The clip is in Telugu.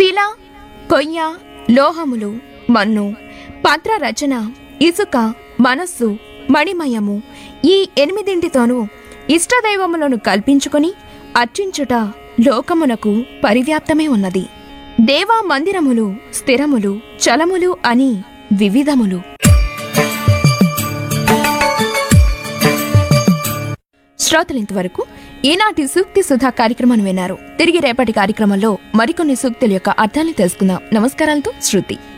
శిల కొయ్య లోహములు మన్ను పత్ర రచన ఇసుక మనస్సు మణిమయము ఈ ఎనిమిదింటితోనూ ఇష్టదైవములను కల్పించుకొని అర్చించుట లోకమునకు పరివ్యాప్తమే ఉన్నది దేవా మందిరములు స్థిరములు చలములు అని వివిధములు శ్రోతలింతవరకు ఈనాటి సూక్తి సుధా కార్యక్రమాన్ని విన్నారు తిరిగి రేపటి కార్యక్రమంలో మరికొన్ని సూక్తుల యొక్క అర్థాన్ని తెలుసుకుందాం నమస్కారాలతో శృతి